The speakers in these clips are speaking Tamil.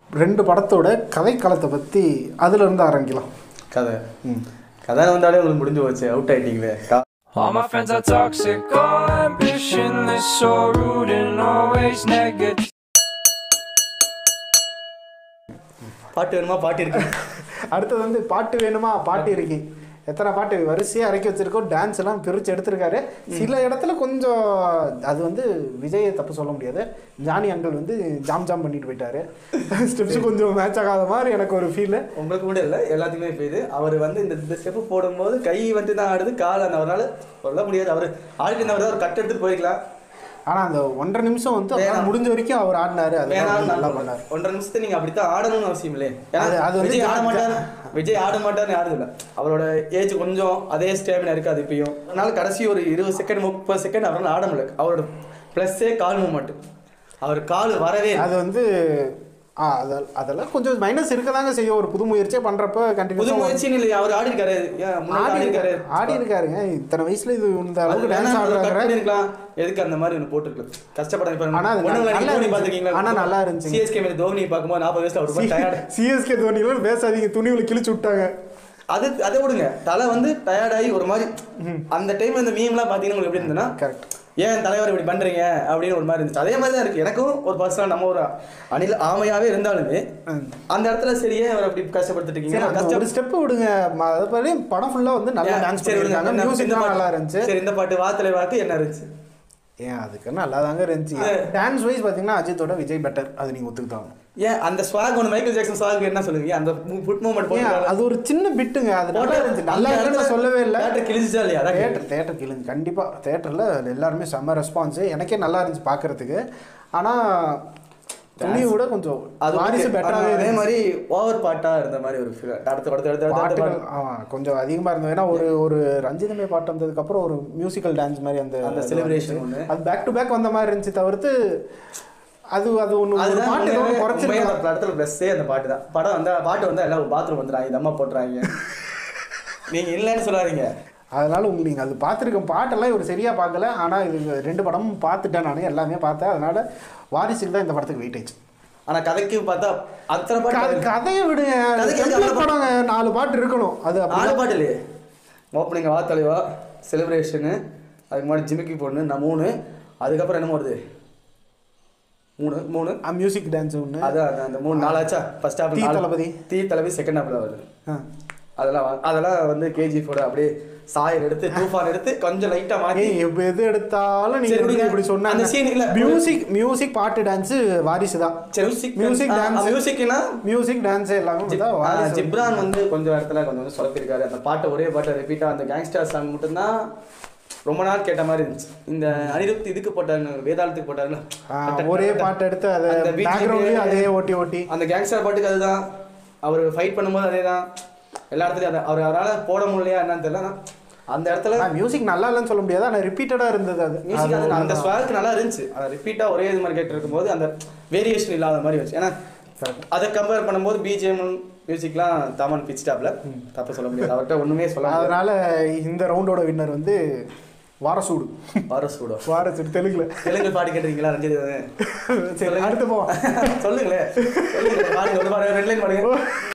ரெண்டு படத்தோட கதைக்களத்தை பற்றி அதுல இருந்து ஆரம்பிக்கலாம் கதை கதை வந்தாலே உங்களுக்கு முடிஞ்சு போச்சு அவுட் ஆயிட்டீங்களே கா- All my friends are toxic, all ambitionless, so rude and always negative. பாட்டு வேணுமா பாட்டு இருக்கு அடுத்தது வந்து பாட்டு வேணுமா பாட்டு இருக்கு எத்தனை பாட்டு வரிசையாக இறக்கி வச்சிருக்கோம் டான்ஸ் எல்லாம் பிரித்து எடுத்திருக்காரு சில இடத்துல கொஞ்சம் அது வந்து விஜயை தப்பு சொல்ல முடியாது ஜானி அங்கிள் வந்து ஜாம் ஜாம் பண்ணிட்டு போயிட்டாரு ஸ்டெப்ஸ் கொஞ்சம் மேட்ச் ஆகாத மாதிரி எனக்கு ஒரு ஃபீல் உங்களுக்கு கூட இல்லை எல்லாத்துக்குமே இப்போ இது அவர் வந்து இந்த இந்த ஸ்டெப்பு போடும்போது கை வந்து தான் ஆடுது கால் அந்த அவரால் சொல்ல முடியாது அவர் ஆடிட்டு இருந்தவர் ஒரு கட் எடுத்துட்டு போயிருக்கலாம் ஆனால் அந்த ஒன்றரை நிமிஷம் வந்து அவரால வேணாம். முடிஞ்ச வரைக்கும் அவர் ஆடினாரு அது வேணாம் நல்லா பண்ணார் ஒன்றரை நிமிஷத்தை நீங்க அப்படித்தான் ஆடணும்னு அவசியம் இல்லையே ஏன்னா அது- அது வந்து விஜய் ஆட ஜா- மாட்டார் விஜய் ஆட மாட்டார்னு யாரும் இல்லை அவரோட ஏஜ் கொஞ்சம் அதே ஸ்டேமினா இருக்காது இப்பயும் அதனால கடைசி ஒரு இருபது செகண்ட் முப்பது செகண்ட் அவரால் ஆட முடியல அவரோட ப்ளஸ்ஸே கால் மூமெண்ட் அவர் கால் வரவே இல்லை. அது வந்து ஆ அதெல்லாம் அதெல்லாம் கொஞ்சம் மைனஸ் இருக்க தாங்க செய்யும் ஒரு புது முயற்சியே பண்ணுறப்ப புது கண்டினியூஸாக முயற்சின்னு இல்லை அவர் ஆடி இருக்காரு ஏன் முன்னாடி ஆடி ஆடி இருக்காரு ஆடி இருக்காருங்க இத்தனை வயசுல இது இந்த அது அளவுக்கு வேணாம், டான்ஸ் அவர் cut ஆடுறாரு பண்ணிருக்கலாம். எதுக்கு அந்த மாதிரி ஒன்று போட்டுருக்கு கஷ்டப்பட இப்ப ஆனா அது ஒண்ணும் இல்ல, நல்லா நீங்க தோனி இருந்துச்சு. பார்த்திருக்கீங்களா? ஆனா நல்லா இருந்துச்சுங்க. CSK மேல தோனி பார்க்கும்போது நாற்பது வயசுல அவர் ரொம்ப tired. சிஎஸ்கே தோனிகளும் பேசாதீங்க துணிவுல கிழிச்சு விட்டாங்க அது அதை விடுங்க தலை வந்து டயர்ட் ஆகி ஒரு மாதிரி அந்த டைம் இந்த மீம்லாம் பார்த்தீங்கன்னா உங்களுக்கு எப்படி இருந்ததுன்னா கரெக்ட் ஏன் தலைவர் இப்படி பண்றீங்க அப்படின்னு ஒரு மாதிரி இருந்துச்சு அதே மாதிரி தான் இருக்கு எனக்கும் ஒரு பர்சனல் நம்ம ஒரு அணில் ஆமையாவே இருந்தாலுமே அந்த இடத்துல சரியே அவர் அப்படி கஷ்டப்படுத்திட்டு சரி இருக்கீங்க அந்த கஷ்டம் ஒரு ஸ்டெப் விடுங்க ம- அது மாதிரி படம் ஃபுல்லா வந்து நல்லா ஏன், டான்ஸ் சரி, விடுங்க. பண்ணிருக்காங்க என்ன- மியூசிக் இந்த பாட்டு- நல்லா இருந்துச்சு சரி இந்த பாட்டு வாத்தலை வாத்து என்ன இருந்துச்சு ஏன் அதுக்கு நல்லா தாங்க இருந்துச்சு டான்ஸ் வைஸ் பாத்தீங்கன்னா அஜித்தோட விஜய் பெட்டர் அது நீங்க ஒத்துக்கிட்டாங்க ஏன் அந்த ஸ்வாக் ஒன்று மைக்கேல் ஜாக்சன் ஸ்வாக் என்ன சொல்லுவீங்க அந்த ஃபுட் மூமெண்ட் ஏன் போட்டு அது ஒரு சின்ன பிட்டுங்க அது நல்லா இருந்துச்சு நல்லா இருக்குன்னு சொல்லவே இல்லை தேட்டர் கிழிச்சா இல்லையா அதான் கேட்டேன். தேட்டர் தேட்டர் கிழிஞ்சு கண்டிப்பாக தேட்டரில் எல்லாருமே செம்ம ரெஸ்பான்ஸு எனக்கே நல்லா இருந்துச்சு பார்க்கறதுக்கு ஆனால் துணியை விட கொஞ்சம் அது வாரிசு okay. பெட்டராகவே அதே மாதிரி ஓவர் பாட்டா இருந்த மாதிரி ஒரு feel. அடுத்து அடுத்து அடுத்து அடுத்து அடுத்து பாட்டுகள் ஆமாம் கொஞ்சம் அதிகமாக இருந்தது ஏன்னா ஒரு ஒரு ரஞ்சிதமே பாட்டு வந்ததுக்கப்புறம் ஒரு மியூசிக்கல் டான்ஸ் மாதிரி அந்த அந்த celebration ஒண்ணு. அது பேக் டு பேக் வந்த மாதிரி இருந்துச்சு தவிர்த்து அது அது ஒன்று ஒரு அதுதான் பாட்டு ஏதோ உண்மையாவே- குறைச்சிருக்கலாம் உண்மையா அந்த படத்துல பிளஸ்ஸே அந்த பாட்டு தான் படம் வந்தா பாட்டு வந்தா எல்லாம் பாத்ரூம் வந்துடுறாங்க தம்மா போட்டுறாங்க நீங்க இல்லைன்னு சொல்லாதீங்க அதனால உங்களுக்கு நீங்கள் அது பார்த்துருக்க பாட்டெல்லாம் இவர் சரியாக பார்க்கல ஆனால் இது ரெண்டு படமும் பார்த்துட்டேன் நான் எல்லாமே பார்த்தேன் அதனால வாரிசுக்கு தான் இந்த படத்துக்கு வெயிட்டேஜ் ஆனா கதைக்கு பார்த்தா அத்தனை கதை- பாட்டு கதையை விடுங்க அது கதைக்கு template அவ்வளவு படங்க நாலு பாட்டு இருக்கணும் அது அப்படி ஆளு பாட்டு இல்லையே ஓப்பனிங் வா தலைவா செலிப்ரேஷனு அதுக்கு முன்னாடி ஜிமிக்கி பொண்ணு நான் மூணு அதுக்கப்புறம் என்ன வருது மூணு மூணு மியூசிக் டான்ஸ் ஒன்று அதான் அந்த- அந்த மூணு நாளாச்சா ஃபர்ஸ்ட் ஹாஃப் தீ தளபதி. தீ தளபதி செகண்ட் ஹாஃப்ல வருது ஆ. அதெல்லாம் வா- அதெல்லாம் வந்து கேஜிஎஃபோட அப்படியே சாயல் எடுத்து தூஃபான் எடுத்து கொஞ்சம் லைட்டா மாத்தி ஏய் எப்ப எது எடுத்தாலும் நீங்க சரி, எப்படி விடுங்க. இப்படி சொன்னாங்க அந்த scene இல்ல. மியூசிக் மியூசிக் பாட்டு டான்ஸ் வாரிசு தான் மியூசிக் Music, dance. மியூசிக்னா மியூசிக் டான்ஸ் எல்லாமே வந்து வாரிசு ஜிப்ரான் வந்து கொஞ்சம் இடத்துல கொஞ்சம் வந்து சொலப்பிருக்காரு அந்த பாட்டை ஒரே பாட்டை ரிப்பீட்டா அந்த கேங்ஸ்டர் சாங் மட்டும்தான் ரொம்ப நாள் கேட்ட மாதிரி இருந்துச்சு இந்த அனிருத் இதுக்கு போட்டாங்க வேதாளத்துக்கு போட்டாருல ஆ, ஒரே பாட்டு எடுத்து அதை அந்த BGM பேக்ரவுண்ட்லயும் அதே ஓட்டி ஓட்டி அந்த கேங்ஸ்டர் பாட்டுக்கு அதுதான் அவர் ஃபைட் பண்ணும்போது அதே தான் எல்லா இடத்துலயும் அதை அவர் அவரால் போட முடியலையா என்னன்னு தெரியல ஆனா அந்த இடத்துல மியூசிக் நல்லா இல்லைன்னு சொல்ல முடியாது ஆனா ரிப்பீட்டடா இருந்தது அது மியூசிக் அது அந்த ஸ்வாக்கு நல்லா இருந்துச்சு அதை ரிப்பீட்டாக ஒரே இது மாதிரி கேட்டு இருக்கும்போது அந்த வேரியேஷன் இல்லாத மாதிரி வச்சு ஏன்னா அதை கம்பேர் பண்ணும்போது பிஜிஎம் மியூசிக்லாம் தமன் பிச் டாப்ல தப்பு சொல்ல முடியாது அவர்கிட்ட ஒண்ணுமே சொல்ல முடியாது அதனால இந்த ரவுண்டோட வின்னர் வந்து வாரசூடு வர சூடோ வாரசூடு தெலுங்குல தெலுங்கு பாட்டு கேட்டிருக்கீங்களா ரஞ்சித் சரி அடுத்து போவோம் சொல்லுங்களேன் சொல்லுங்க பாருங்க ஒரு பாருங்க ரெட் லைன் பாருங்க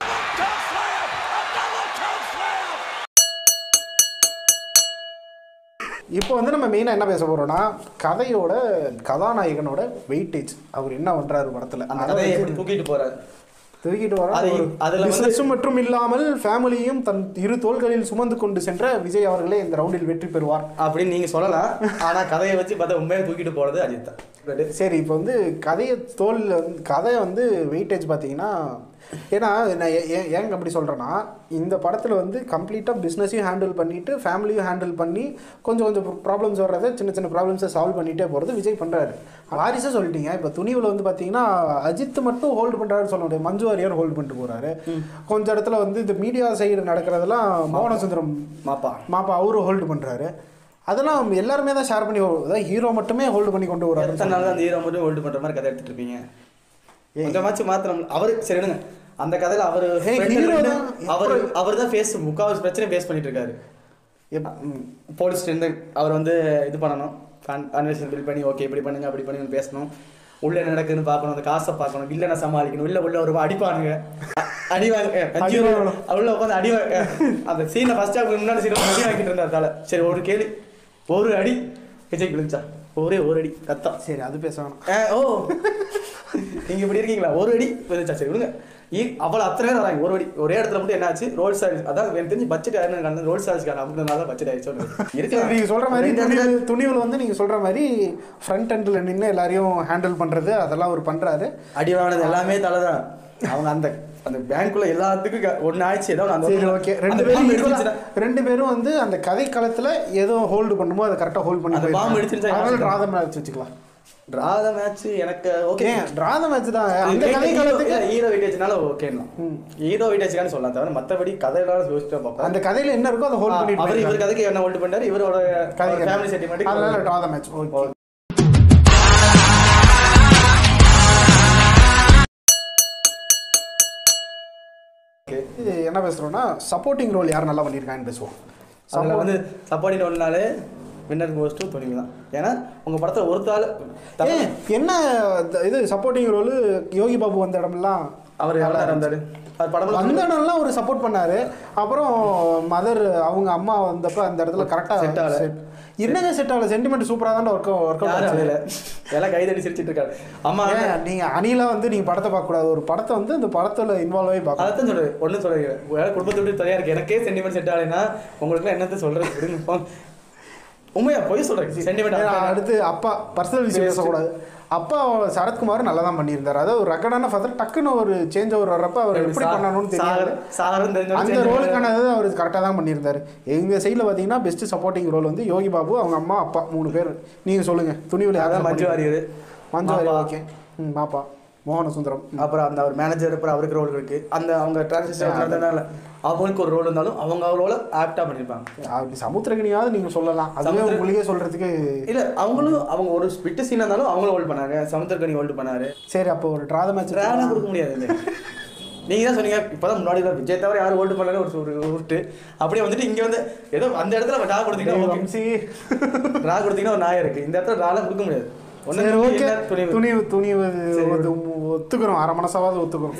இப்போ வந்து நம்ம மெயினாக என்ன பேச போறோம்னா கதையோட கதாநாயகனோட வெயிட்டேஜ் அவர் என்ன பண்றாரு படத்துல அந்த அதை கதையை வச்சு எப்படி தூக்கிட்டு போறாரு தூக்கிட்டு வர அதை- ஒரு அதுல வந்து- பிசினஸும் மற்றும் இல்லாமல் ஃபேமிலியும் தன் இரு தோள்களில் சுமந்து கொண்டு சென்ற விஜய் அவர்களே இந்த ரவுண்டில் வெற்றி பெறுவார் அப்படின்னு நீங்க சொல்லலாம் ஆனா கதையை வச்சு பார்த்தா உண்மையாக தூக்கிட்டு போறது அஜித் தான் சரி இப்போ வந்து கதையை தோல் கதை வந்து வெயிட்டேஜ் பார்த்தீங்கன்னா ஏன்னா நான் ஏ- ஏன் ஏங்க அப்படி சொல்கிறேன்னா இந்த படத்தில் வந்து கம்ப்ளீட்டாக பிஸ்னஸையும் ஹேண்டில் பண்ணிட்டு ஃபேமிலியும் ஹேண்டில் பண்ணி கொஞ்சம் கொஞ்சம் ப்ராப்ளம்ஸ் வர்றதை சின்ன சின்ன ப்ராப்ளம்ஸை சால்வ் பண்ணிகிட்டே போகிறது விஜய் பண்ணுறாரு வாரிசை சொல்லிட்டீங்க இப்போ துணிவில் வந்து பார்த்தீங்கன்னா அஜித் மட்டும் ஹோல்டு பண்ணுறாருன்னு சொல்ல முடியாது மஞ்சு வாரியார் ஹோல்டு பண்ணிட்டு போகிறாரு கொஞ்சம் இடத்துல வந்து இந்த மீடியா சைடு நடக்கிறதெல்லாம் மோகன சுந்தரம் மாப்பா மாப்பா அவரும் ஹோல்டு பண்ணுறாரு அதெல்லாம் எல்லாருமே தான் ஷேர் பண்ணி அதாவது ஹீரோ மட்டுமே ஹோல்டு பண்ணி கொண்டு வராரு எத்தனை நாள் அந்த ஹீரோ மட்டும் ஹோல்டு பண்ற மாதிரி கதை எடுத்துட்டு இருப்பீங்க கொஞ்சமாச்சும் மாத்திரம் அவரு சரி விடுங்க அந்த கதையில அவரு ஏய், friend hero ரெண்டு- தான். அவர் அவர் தான் ஃபேஸ் முக்காவாசி பிரச்சனை ஃபேஸ் பண்ணிட்டு இருக்காரு எப்- ம். போலீஸ் இருந்து அவர் வந்து இது பண்ணணும் கான்வெர்சேஷன் பில் பண்ணி ஓகே இப்படி பண்ணுங்க அப்படி பண்ணுங்க பேசணும் உள்ள என்ன நடக்குதுன்னு பார்க்கணும் அந்த காசை பார்க்கணும் வில்லனை சமாளிக்கணும் இல்ல உள்ள ஒரு அடிப்பானுங்க அ- அடி வாங்க அடி வாங்கணும். உள்ள உட்காந்து அடி வாங்க அந்த சீனை ஃபர்ஸ்ட் ஹாஃப் முன்னாடி சீன் அடி வாங்கிட்டு இருந்தா தலை சரி ஒரு கேள்வி ஒரு அடி விஜய் கிழிச்சா ஒரே ஒரு அடி கத்தம் சரி அது பேச வேணாம் ஆ, ஓ நீங்க இப்படி இருக்கீங்களா ஒரு அடி விழுந்துச்சா சரி விடுங்க ஈ- அவ்வளவு அத்தனை பேர் வராங்க ஒரு அடி ஒரே இடத்துல மட்டும் என்ன ஆச்சு ரோல் சார்ஜ் அதான் எனக்கு தெரிஞ்சு பட்ஜெட் ஆயிரம் ரோல் சார்ஜ் காரணம் அப்படின்றதுனால பட்ஜெட் ஆயிடுச்சு இருக்கு நீங்க சொல்ற மாதிரி ரெண்டு துணிவு இடத்துல- துணிவில் வந்து நீங்க சொல்ற மாதிரி ஃப்ரண்ட் எண்ட்ல நின்று எல்லாரையும் ஹேண்டில் பண்றது அதெல்லாம் அவர் பண்றாரு அடி வாங்கினது எல்லாமே தலை தான் அவங்க அந்த அந்த பேங்க்குள்ள எல்லாத்துக்கும் க- ஒண்ணு ஆயிடுச்சு ஏதோ ஒண்ணு அந்த சரி ஒண்ணு- ஓகே அந்த ரெண்டு bomb பேரும் வெடிச்சிருச்சுன்னா- equal ஆ- ரெண்டு பேரும் வந்து அந்த கதை களத்துல ஏதோ ஹோல்டு பண்ணுமோ அதை கரெக்டா ஹோல்ட் பண்ணி அந்த bomb போயிருக்காங்க. வெடிச்சிருச்சா அதனால யாருக்கு? ராதம் மேட்ச் வச்சுக்கலாம் draw the match எனக்கு ஓகே ஏன் ராத மேட்ச் தான் அந்த கதை காலத்துக்கு ஹீரோ வெயிட்டேஜ்னால ஓகேண்ணா ஹீரோ வெயிட்டேஜ்கான சொல்லலாம் தவிர மத்தபடி கதையில யோசிச்சு பார்ப்போம் அந்த கதையில என்ன இருக்கோ அதை ஹோல்ட் பண்ணிட்டு அவர் இவர் போயிருக்காங்க. கதைக்கு என்ன ஹோல்ட் பண்ணாரு இவரோட கதைக்கு ஃபேமிலி சென்டிமெண்ட் அதனால டிரா த மேட்ச் ஓகே இது என்ன பேசுறோம்னா சப்போர்ட்டிங் ரோல் யார் நல்லா பண்ணியிருக்காங்கன்னு பேசுவோம் அதில் வந்து சப்போர்ட்டிங் ஒன்னாலே வின்னர் கோஸ் டு துணிவு தான் ஏன்னா உங்க படத்துல ஒருத்தாள் ஏன் என்ன இந்த இது சப்போர்ட்டிங் ரோல் யோகி பாபு வந்த இடமெல்லாம் அவர் எவ்வளோ இருந்தாரு அது படம்லாம் வந்த இடம்லாம் ஒரு சப்போர்ட் பண்ணாரு அப்புறம் மதர் அவங்க அம்மா வந்தப்ப அந்த இடத்துல கரெக்டா Set ஆகல. என்னங்க செட் ஆகல சென்டிமெண்ட் சூப்பரா தான் ஒர்க் ஒர்க் யாரும் அவுட் அதில் எல்லாம் கைதடி சிரிச்சிட்டு இருக்காரு அம்மா ஏன் நீங்க அணிலா வந்து நீங்க படத்தை பார்க்க கூடாது ஒரு படத்தை வந்து அந்த படத்துல இன்வால்வ் ஆகி பார்க்கணும் அதான் சொல்றது ஒன்றும் சொல்றீங்க வேற குடும்பத்தை விட்டு தனியா இருக்கு எனக்கே சென்டிமெண்ட் செட் ஆகலைன்னா உங்களுக்கு என்னத்த சொல்றது விடுங்க போங்க. உண்மையா போய் சொல்றேன் ஏன்னா, சென்டிமெண்ட் அடுத்து அப்பா பர்சனல் விஷயம் பேசக்கூடாது அப்பா சரத்குமார் நல்லா தான் பண்ணியிருந்தாரு அதாவது ஒரு ரெக்கார்டான ஃபதர் டக்குன்னு ஒரு சேஞ்ச் ஓவர் வர்றப்ப அவர் எப்படி பண்ணணும்னு தெரியாது சாகரம் தெரிஞ்ச அந்த ரோலுக்கான இது அவர் கரெக்டாக தான் பண்ணியிருந்தாரு எங்க சைடில் பார்த்தீங்கன்னா பெஸ்ட் சப்போர்ட்டிங் ரோல் வந்து யோகி பாபு அவங்க அம்மா அப்பா மூணு பேர் நீங்க சொல்லுங்க துணிவில் அதான் யாரும் மஞ்சு வாரியர் மஞ்சு வாரியர் மாப்பா. ஓகே ம் பாப்பா மோகன சுந்தரம் அப்புறம் அந்த அவர் மேனேஜர் அப்புறம் அவருக்கு ரோல் இருக்கு அந்த அவங்க டிரான்சிஷன் நடந்ததுனால அவங்களுக்கு ஒரு ரோல் இருந்தாலும் அவங்க ரோல ஆக்டா பண்ணிருப்பாங்க அப்படி சமுத்திரகனியாவது நீங்க சொல்லலாம் அதுவே சமுத்திர- உங்களுக்கே சொல்றதுக்கு இல்ல அவங்களும் அவங்க ஒரு ஸ்பிட் சீனா இருந்தாலும் அவங்களும் ஹோல்ட் பண்ணாங்க சமுத்திரக்கனி ஹோல்ட் பண்ணாரு சரி அப்போ ஒரு ட்ராத மேட்ச் ரேனா கொடுக்க முடியாது இது. நீங்க தான் சொன்னீங்க இப்பதான் முன்னாடி எல்லாம் விஜய் தவிர யாரும் ஹோல்டு பண்ணல ஒரு ஒரு உருட்டு அப்படியே வந்துட்டு இங்க வந்து ஏதோ அந்த இடத்துல டா கொடுத்தீங்கன்னா ஓகே வம்சி ரா கொடுத்தீங்கன்னா ஒரு நாயம் இருக்கு இந்த இடத்துல ராலாம் கொடுக்க முடியாது ஒண்ணு சரி ஓகே என்ன துணிவு. துணிவு துணிவு சரி, அது ஒத்துக்கிறோம் அரை மனசாவது ஒத்துக்கிறோம்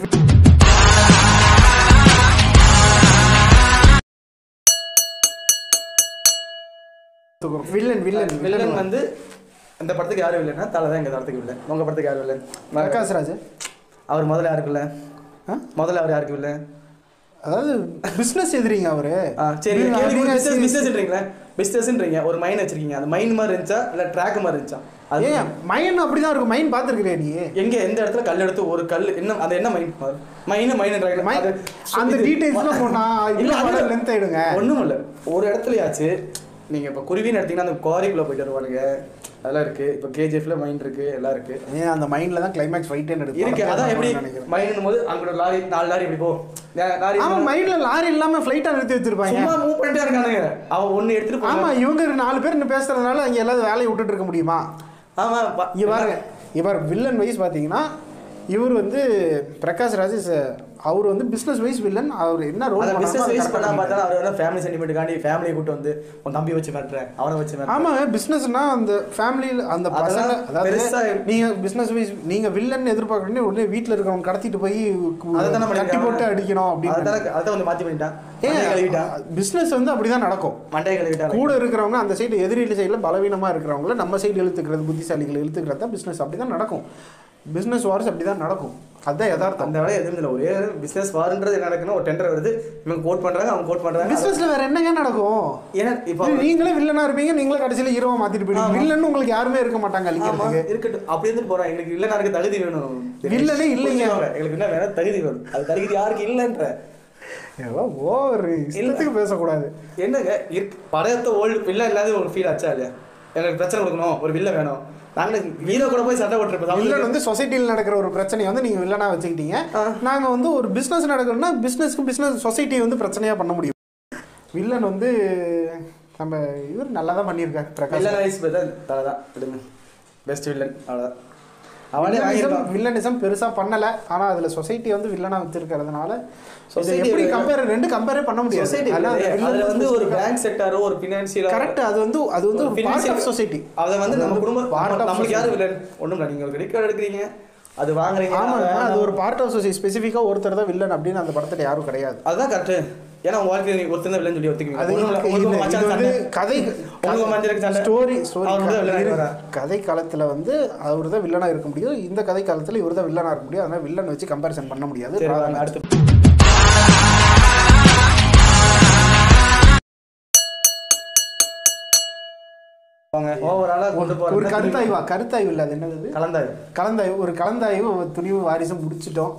ஒத்துக்கிறோம் வில்லன் வில்லன் வில்லன் வில்லன் வந்து இந்த படத்துக்கு யாரும் இல்லைன்னா தலை தான் எங்க படத்துக்கு வில்லன் உங்க படத்துக்கு யாரும் இல்லை பிரகாஷ் ராஜ் அவர் முதல்ல யாருக்கு இல்லை ஆ? முதல்ல அவர் யாருக்கு இல்லை அதாவது பிசினஸ் எதிரிங்க அவரு ஆ, சரி நீங்க கேள்வி அதிக பிசினஸ் பிசினஸ்ன்றீங்களே பிசினஸ்ன்றீங்க ஒரு மைன் வச்சிருக்கீங்க அந்த மைன் மாதிரி இருந்துச்சா இல்ல ட்ராக் மாதிரி இருந்துச்சா அது ஏன் மைன் அப்படிதான் இருக்கும் மைன் பாத்துருக்கிறியா நீ எங்க எந்த இடத்துல கல் எடுத்து ஒரு கல் என்ன அது என்ன மைன் மைன் மைன் மைன் அந்த டீடைல்ஸ்லாம் போனா இல்ல லென்த் ஆயிடுங்க ஒண்ணும் இல்ல ஒரு இடத்துலயாச்சு நீங்க இப்ப குருவின்னு எடுத்தீங்கன்னா அந்த குவாரிக்குள்ள போயிட்டு வருவானுங்க அதெல்லாம் இருக்கு இப்ப கேஜிஎஃப்ல மைன் இருக்கு எல்லாம் இருக்கு ஏன் அந்த மைண்ட்ல தான் கிளைமேக்ஸ் ஃபைட்டே இருக்கு அதான் எப்படி நினைக்கிறேன் மைன் போது அங்க ஒரு லாரி நாலு லாரி இப்படி போ நா- லாரி ஆமா மைண்ட்ல லாரி இல்லாம ஃபிளைட்டா நிறுத்தி வச்சிருப்பாங்க சும்மா மூவ் பண்ணிட்டே இருக்கானுங்க அவன் ஒண்ணு எடுத்துட்டு ஆமா போவான் இவங்க நாலு பேர் இன்னும் பேசுறதுனால அங்க எல்லாரும் வேலையை விட்டுட்டு இருக்க முடியுமா ஆமா ப- இங்க பாருங்க இவர் வில்லன் வைஸ் பாத்தீங்கன்னா இவர் வந்து பிரகாஷ் ராஜ் is a- அவர் வந்து பிசினஸ் வைஸ் வில்லன் அவர் என்ன ரோல் அந்த பிசினஸ் வைஸ் பண்ணா பார்த்தா அவர் வந்து ஃபேமிலி சென்டிமெண்ட்டுக்காண்டி ஃபேமிலியை கூட்டு வந்து உன் தம்பி வச்சு மிரட்டுறேன் அவனை வச்சு மிரட்டுறேன் ஆமா பிசினஸ்னா அந்த ஃபேமிலியில் அந்த அதெல்லாம் பசங்க அதாவது பெருசா நீங்க பிசினஸ் வைஸ் நீங்க வில்லன் எதிர்பார்க்கறீங்க உடனே வீட்ல இருக்கிறவங்க கடத்திட்டு போய் அதைத்தானே கட்டி பண்ணிருக்காங்க. போட்டு அடிக்கணும் அப்படின்னு அதான் அதான் வந்து மாத்தி பண்ணிட்டான் மண்டையை கழுவிட்டான் ஏன் பிசினஸ் வந்து அப்படிதான் நடக்கும் மண்டையை கழுவிட்டான் கூட இருக்கிறவங்க அந்த சைடு எதிரில சைடில் பலவீனமா இருக்கிறவங்கள நம்ம சைடு இழுத்துக்கிறது புத்திசாலிகளை இழுத்துக்கிறது தான் பிசினஸ் அப்படி தான் நடக்கும் பிசினஸ் வார்ஸ் அப்படி தான் நடக்கும் அதுதான் யதார்த்தம் அந்த வேலை எதுவும் இல்லை ஒரே பிசினஸ் வாருன்றது என்ன நடக்குன்னா ஒரு டெண்டர் வருது இவங்க கோட் பண்றாங்க அவங்க கோட் பண்றாங்க பிசினஸ்ல வேற என்னங்க நடக்கும் ஏன்னா இப்போ இது நீங்களே வில்லனா இருப்பீங்க நீங்களே கடைசியில ஹீரோவா மாத்திட்டு போயிடுவீங்க ஆமா. வில்லன் உங்களுக்கு யாருமே இருக்க மாட்டாங்க ஆமா அழிக்கிறதுக்கு இருக்கட்டும் அப்படி இருந்து போறோம் எங்களுக்கு இல்ல எனக்கு தகுதி வேணும் வில்லனே இல்லைங்க. புரிஞ்சுக்கோங்க. எங்களுக்கு என்ன வேணும் தகுதி வேணும் அது தகுதி யாருக்கு இல்லைன்ற இதெல்லாம் ஓவர் இஷ்டத்துக்கு பேசக்கூடாது என்னங்க இருக்கு படத்தை ஓல்டு வில்ல இல்லாத ஒரு ஃபீல் ஆச்சா இல்லையா எனக்கு பிரச்சனை கொடுக்கணும் ஒரு வில்ல வேணும் நாங்க ஹீரோ கூட போய் சண்டை போட்டுருப்போம் வில்லன் வந்து சொசைட்டியில் நடக்கிற ஒரு பிரச்சனையை வந்து நீங்க வில்லனா வச்சுக்கிட்டீங்க ஆ. நாங்க வந்து ஒரு பிசினஸ் நடக்கிறோம்னா பிசினஸ்க்கு பிசினஸ் சொசைட்டியை வந்து பிரச்சனையா பண்ண முடியும் வில்லன் வந்து நம்ம இவர் நல்லா தான் பண்ணியிருக்காரு பிரகாஷ் வில்லன் வைஸ் பார்த்தா தலை தான் விடுங்க பெஸ்ட் வில்லன் அவ்வளோதான் அவனே வாங்கியிருப்பான் வில்லனிசம் பெருசா பண்ணல ஆனா அதுல சொசைட்டி வந்து வில்லனா வச்சிருக்கிறதுனால Society society எப்படி வே- கம்பேர் ரெண்டு கம்பேரே பண்ண முடியாது சொசைட்டி அதுல வந்து ஒரு பேங்க் செக்டாரோ ஒரு பினான்சியலோ கரெக்ட் அது வந்து அது வந்து ஒரு பார்ட் ஆஃப் சொசைட்டி அதை வந்து நம்ம குடும்பம் பார்ட் ஆஃப் நம்மளுக்கு யாரும் வில்லன் ஒண்ணும் இல்லை நீங்க ஒரு கிரெடிட் கார்டு எடுக்கிறீங்க அது வாங்குறீங்க ஆமாங்க அதை- அது ஒரு பார்ட் ஆஃப் சொசைட்டி ஸ்பெசிஃபிக்கா ஒருத்தர் தான் வில்லன் அப்படின்னு அந்த படத்துல யாரும் கிடையாது அதுதான் கரெக்ட் ஏன்னா உங்க வாழ்க்கையில நீங்க ஒருத்தர் தான் வில்லன் சொல்லி ஒத்துக்குவீங்க அது ஒண்ணும் இல்ல, இது- உங்களுக்கு இது மச்சான் வந்து சண்டை. கதை உங்க மஞ்சளுக்கு சண்டை. ஸ்டோரி ஸ்டோரி அவர் வந்து வில்லனா இருப்பாரா? கதை காலத்துல வந்து அவர் தான் வில்லனா இருக்க முடியும் இந்த கதை காலத்துல இவர் தான் வில்லனா இருக்க முடியும் அதனால வில்லன் வச்சு கம்பேரிசன் பண்ண முடியாது சரி வாங்க, ராதா அடுத்து வாங்க ஓவராலா கொண்டு போற ஒரு கருத்தாய்வா கருத்தாய்வு இல்லை அது என்னது கலந்தாய் கலந்தாய்வு ஒரு கலந்தாய்வு துணிவு வாரிசும் முடிச்சிட்டோம்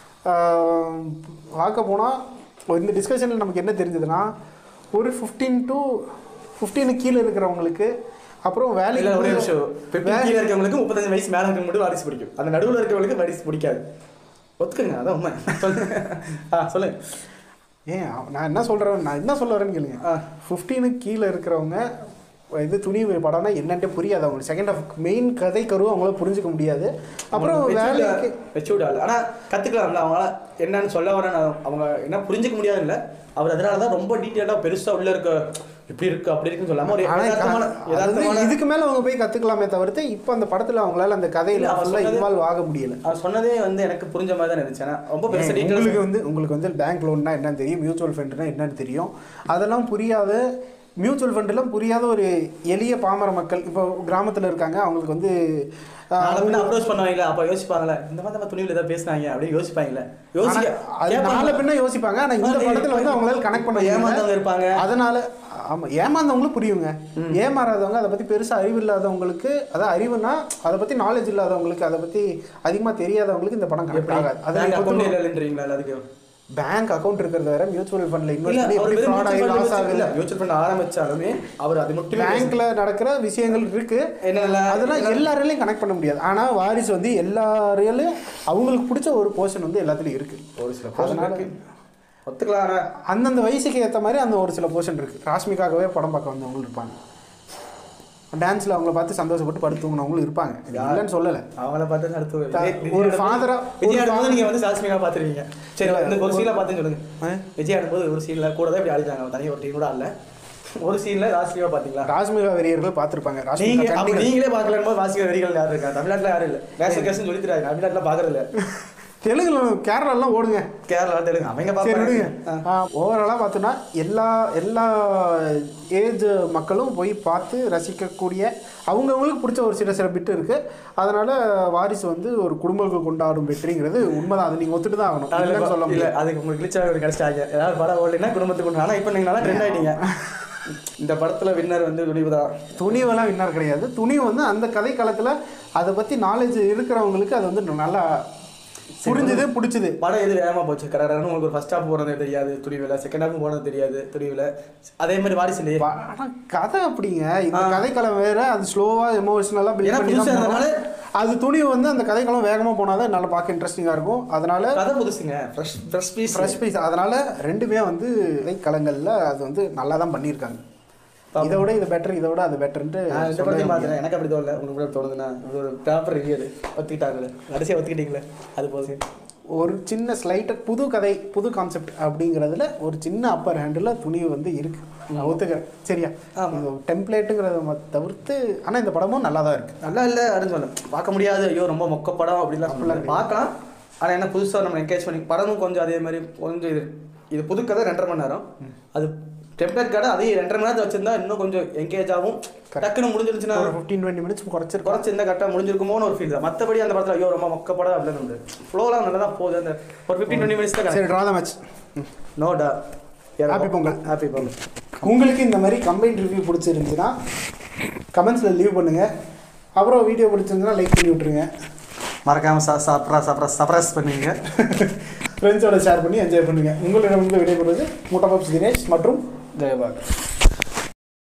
ஆஹ் பார்க்க போனால் இந்த டிஸ்கஷனில் நமக்கு என்ன தெரிஞ்சதுன்னா ஒரு ஃபிஃப்டீன் டு ஃபிஃப்டீனுக்கு கீழே இருக்கிறவங்களுக்கு அப்புறம் இல்ல ஒரே வேலைக்கு விஷயம் பெப்பி கீழ இருக்கவங்களுக்கு முப்பத்தஞ்சு வயசு மேல இருக்கவங்க மட்டும் வாரிசு பிடிக்கும் அந்த நடுவுல இருக்கவங்களுக்கு வாரிசு பிடிக்காது ஒத்துக்குங்க அதான் உண்மை சொல்லுங்க ஆ சொல்லுங்க ஏன் அவ- நான் என்ன சொல்கிறேன் நான் என்ன சொல்ல வரேன்னு கேளுங்க ஆ. ஃபிஃப்டீனுக்கு கீழே இருக்கிறவங்க இது துணி படம்னா என்னன்ட்டு புரியாது அவங்களுக்கு செகண்ட் ஆஃப் மெயின் கதை கருவை அவங்களால புரிஞ்சுக்க முடியாது அப்புறம் வேலைக்கு மெச்சூர்ட் ஆள் ஆனா கத்துக்கலாம்ல அவங்களால என்னன்னு சொல்ல வரேன் அவங்க என்ன புரிஞ்சுக்க முடியாது இல்ல அவர் அதனால தான் ரொம்ப டீட்டெயிலா பெருசா உள்ள இருக்க இப்படி இருக்கு அப்படி இருக்குன்னு சொல்லாம ஒரு ஆனா யதார்த்தமான அது வந்து யதார்த்தமான இதுக்கு மேல அவங்க போய் கத்துக்கலாமே தவிர்த்து இப்போ அந்த படத்துல அவங்களால அந்த இல்ல, கதையில அவர் ஃபுல்லா சொன்னது- இன்வால்வ் ஆக முடியல அவர் சொன்னதே வந்து எனக்கு புரிஞ்ச மாதிரி தான் இருந்துச்சு ஆனா ரொம்ப பெருசா ஏன், டீட்டெயில்ஸ் உங்களுக்கு வந்து உங்களுக்கு வந்து பேங்க் லோன்னா என்னன்னு தெரியும் மியூச்சுவல் ஃபண்ட்னா என்னன்னு தெரியும் அதெல்லாம் புரியாத மியூச்சுவல் ஃபண்ட்லாம் புரியாத ஒரு எளிய பாமர மக்கள் இப்போ கிராமத்துல இருக்காங்க அவங்களுக்கு வந்து ஆஹ், நாளை பின்ன அப்ரோச் பண்ணுவாங்களே அப்ப யோசிப்பாங்களே இந்த மாதிரி நம்ம துணிவில் ஏதாவது பேசுனாங்க அப்படின்னு யோசிப்பாங்களே யோசிக்க ஆனா, அது கேட்பாங்க. நாளை பின்ன யோசிப்பாங்க ஆனா இந்த ஆனா, படத்துல வந்து அவங்களால கனெக்ட் பண்ண முடியல. ஏமாந்தவங்க இருப்பாங்க. அதனால ஆமா ஏமாந்தவங்களும் புரியுங்க ஏமாறாதவங்க அதை பத்தி பெருசா அறிவு இல்லாதவங்களுக்கு அதாவது அறிவுனா அதை பத்தி நாலேஜ் இல்லாதவங்களுக்கு அதை பத்தி அதிகமா தெரியாதவங்களுக்கு இந்த படம் கனெக்ட் எப்படி ஆகாது அது பேங்க் நீங்க அக்கௌண்ட் பொறுத்து- இல்லைன்றீங்களா எல்லாத்துக்கும் பேங்க் அக்கவுண்ட் இருக்கிறத வேற மியூச்சுவல் ஃபண்ட்ல இல்ல இன்வெஸ்ட் பண்ணி அவர் எப்படி வெறும் ஃப்ராட் ஆகி mutual fund லாஸ் வச்சு- ஆகுது இல்ல, mutual fund ஆரம்பிச்சாலுமே அவர் அது மட்டுமே பேங்க்ல நடக்கிற விஷயங்கள் இருக்கு என்னெல்லாம் அதெல்லாம் எல்லாரையும் கனெக்ட் பண்ண முடியாது ஆனா வாரிசு வந்து எல்லாரையும் அவங்களுக்கு பிடிச்ச ஒரு போர்ஷன் வந்து எல்லாத்துலயும் இருக்கு ஒரு சில portion அதனால இருக்கு. ஒத்துக்கலாம் ஆனா அந்தந்த வயசுக்கு ஏற்ற மாதிரி அந்த ஒரு சில போர்ஷன் இருக்கு ராஷ்மிகாகவே படம் பார்க்க வந்தவங்களும் இருப்பாங்க டான்ஸ்ல அவங்கள பார்த்து சந்தோஷப்பட்டு படுத்து தூங்கினவங்களும் இருப்பாங்க இது இல்லைன்னு சொல்லலை அவங்கள பார்த்து அடுத்து ஒரு த- விஜய்- விஜய் ஒரு ஆடும்போது- father-ஆ- விஜய் ஒரு ஆடும்போது fa- நீங்க வந்து சாஸ்மிகா பாத்துருவீங்க சரி இந்த ஒரு சீன்ல பார்த்துன்னு சொல்லுங்க ஆ? விஜய் ஆடும்போது ஒரு சீன்ல கூட தான் இப்படி ஆடிட்டாங்க அவன் தனியாக ஒரு டீம் கூட ஆடல ஒரு சீன்ல ராஸ்மிகா பாத்தீங்களா ராஷ்மிகா வெறியர்கள் பார்த்துருப்பாங்க நீங்க ராஷ்மிகா அப்படி கண்டிப்பா நீங்களே பார்க்கலன்னு போது வாசிக்கிற வெறிகள் யாரும் இருக்கா தமிழ்நாட்டுல யாரும் இல்ல நேஷனல் கேஸ்னு சொல்லி தராங்க தமிழ்நாட்டுல பாக்குறது இல்ல தெலுங்குல கேரளாலாம் ஓடுங்க கேரளா தெலுங்கு அவங்க சரி விடுங்க பாப்பாங்க ஓவராலாக பார்த்தோன்னா எல்லா எல்லா ஏஜ் மக்களும் போய் பார்த்து ரசிக்கக்கூடிய அவங்கவுங்களுக்கு பிடிச்ச ஒரு சில சில பிட்டு இருக்கு அதனால வாரிசு வந்து ஒரு குடும்பங்கள் கொண்டாடும் வெற்றிங்கிறது உண்மைதான் அது நீங்க ஒத்துட்டு தான் ஆகணும் இல்லைன்னு சொல்ல இல்ல முடியாது அதுக்கு உங்களுக்கு கிளிச்சா ஒரு கிடைச்சிட்டாங்க ஏதாவது படம் ஓடலைன்னா குடும்பத்துக்கு ஒண்ணு. ஆனா இப்போ நீங்க நல்லா ட்ரெண்ட் ஆயிட்டீங்க இந்த படத்துல வின்னர் வந்து துணிவு தான் துணிவெல்லாம் வின்னர் கிடையாது துணிவு வந்து அந்த கதை காலத்துல அதை பத்தி நாலேஜ் இருக்கிறவங்களுக்கு அது வந்து நல்லா புரிஞ்சுது பிடிச்சது படம் எது வேகமா போச்சு கடற்கடன்னு உங்களுக்கு ஒரு ஃபர்ஸ்ட் ஹாஃப் போனது தெரியாது துணிவில் செகண்ட் ஹாஃப் போனது தெரியாது துணிவில் அதே மாதிரி வாரிசு இல்லையே ஆனா கதை அப்படிங்க இந்த கதைக்களம் வேற அது ஸ்லோவா எமோஷனலா பில்ட் ஏன்னா பண்ணி புதுசா தான் இருந்தனால- போகணும். அது துணி வந்து அந்த கதைக்களம் வேகமா போனாதான் நல்லா பார்க்க இன்ட்ரெஸ்டிங்கா இருக்கும் அதனால கதை புதுசுங்க fresh fresh piece fresh piece அதனால ரெண்டுமே வந்து கதைக்களங்கள்ல அது வந்து நல்லா தான் பண்ணியிருக்காங்க இதை விட இது பெட்டர் இதை விட அது பெட்டர்ன்ட்டு நான் இந்த சொல்லவே படத்தையும் முடியாது. பார்த்துறேன் எனக்கு அப்படி தோணல உங்களுக்கு கூட தோணுதுன்னா இது ஒரு ப்ராப்பர் ரிவ்யூ அது ஒத்துக்கிட்டாங்களே கடைசியாக ஒத்துக்கிட்டீங்களே அது போதும் ஒரு சின்ன ஸ்லைட்டர் புது கதை புது கான்செப்ட் அப்படிங்கிறதுல ஒரு சின்ன அப்பர் ஹேண்டில் துணிவு வந்து இருக்கு நான் ஒத்துக்கிறேன் சரியா டெம்ப்ளேட்டுங்கிறத தவிர்த்து ஆனால் இந்த படமும் நல்லா தான் இருக்கு நல்லா இல்லை அப்படின்னு சொல்லலாம் பார்க்க முடியாது ஐயோ ரொம்ப மொக்க படம் அப்படிலாம் சொல்லலாம் பார்க்கலாம் ஆனால் என்ன புதுசாக நம்ம என்கேஜ் பண்ணி படமும் கொஞ்சம் அதே மாதிரி கொஞ்சம் இது இது புது கதை ரெண்டரை மணி நேரம் அது டெம்ப்ளேட் கடை அதையும் ரெண்டரை மணி நேரத்தை வச்சிருந்தா இன்னும் கொஞ்சம் என்கேஜ் ஆகும் டக்குன்னு முடிஞ்சிருச்சுன்னா ஒரு ஃபிஃப்டீன் டுவெண்ட்டி மினிட்ஸ் குறைச்சிருக்கோம் குறைச்சிருந்தா கரெக்டாக முடிஞ்சிருக்குமோன்னு ஒரு ஃபீல் தான் மற்றபடி அந்த படத்தில் ஐயோ ரொம்ப மொக்க படம் அப்படின்னு உண்டு ஃப்ளோலாம் நல்லா தான் போகுது அந்த ஒரு ஃபிஃப்டீன் டுவெண்ட்டி மினிட்ஸ் தான் சரி ட்ரா த மேட்ச் நோ டா Happy பொங்கல். ஹாப்பி பொங்கல் உங்களுக்கு இந்த மாதிரி கம்பைன் ரிவ்யூ பிடிச்சிருந்துச்சுன்னா கமெண்ட்ஸில் லீவ் பண்ணுங்க அப்புறம் வீடியோ பிடிச்சிருந்துச்சுன்னா லைக் பண்ணி விட்ருங்க மறக்காம சா சாப்பிட்றா சாப்பிட்றா சப்ரஸ் பண்ணுவீங்க ஃப்ரெண்ட்ஸோட ஷேர் பண்ணி என்ஜாய் பண்ணுங்க உங்களிடம் வந்து விடைபெறுவது முட்டபாப்ஸ் தினேஷ் மற்றும் ஜெயபாக்